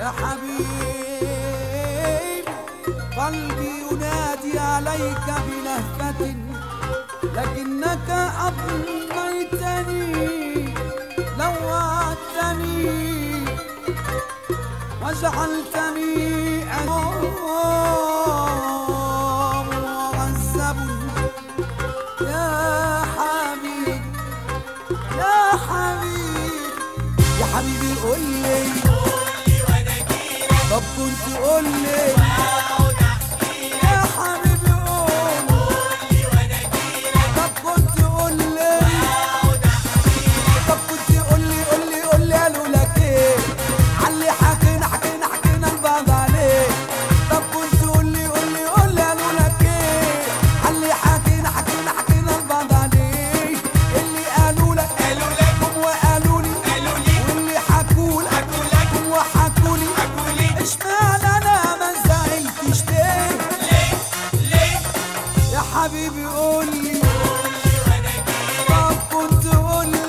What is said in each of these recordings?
يا حبيب قلبي ينادي عليك بلهفة لكنك أضنيتني لوعتني وجعلتني أنام معذب يا حبيب يا حبيب يا حبيبي قول لي طب كنت قول لي يا حبيبي قول طب كنت قول لي طب كنت قول لي قول لي قول لي قالوا لك ايه علي حكينا حكينا حكينا لبعض عليه طب كنت قول لي قول لي قول لي قالوا لك ايه علي حكينا حكينا حكينا لبعض عليه اللي قالوا لك قالوا لك هم وقالوا لي قالوا لي واللي حكوا لك حكوا لك هم وحكوا لي حكوا لي اشمعنى انا ما زعلتش ليه ليه ليه يا حبيبي قول لي طب كنت قول لي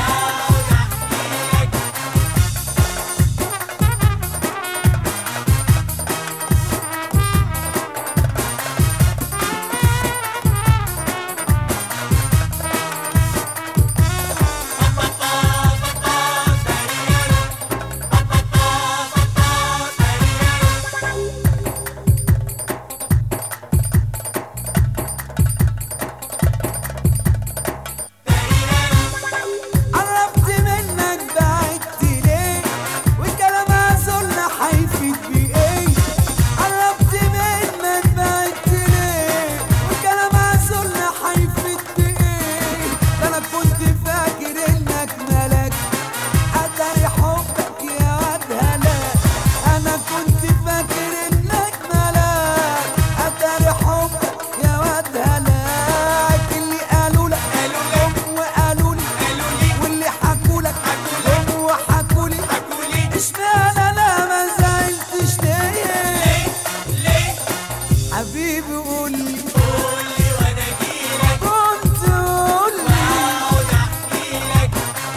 قربت منك بعدت ليه والكلام عزولنا هيفيد بايه قربت منك بعدت ليه والكلام عزولنا هيفيد بايه ده انا كنت فاكر انك ملك اتاري حبك يا واد هلاك انا كنت فاكر انك ملك اتاري حبك يا واد هلاك اللي قالوا لك قالوا لك وقالوا لي قالوا لي واللي حكوا لك حكوا لك هم وحكوا لي حكوا لي اشمعنى انا ما زعلتش ليه ليه حبيبي قول لي قول لي وانا اجيلك كنت قول لي اقعد احكي لك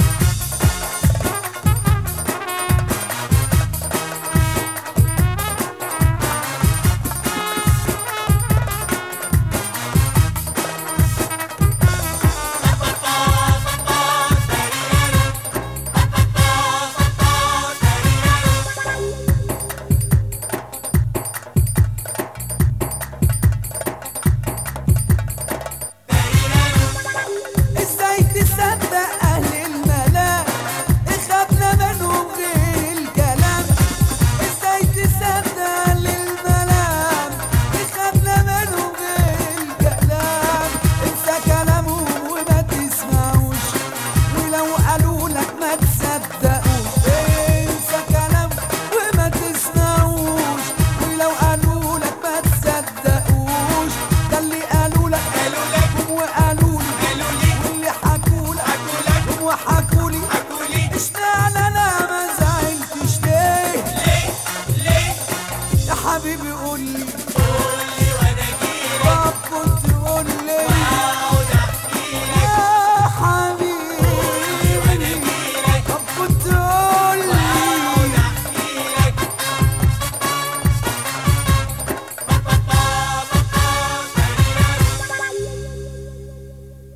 ازاي تصدق اهل الملاك اخدنا منهم غير الكلام ازاي تصدق اهل الملام اخدنا منهم غير الكلام انسى كلامهم وما تسمعوش ولو قالوا لك ما تصدقوش انسى كلام وما تسمعوش ولو قالوا لك ما تصدقوش ده اللي قالوا لك قالوا لك هم وقالوا لي قالوا لي واللي حكوا لك حكوا لك هم وحكوا لي حكوا لي اشمعنى انا ما زعلتش ليه ليه ليه يا حبيبي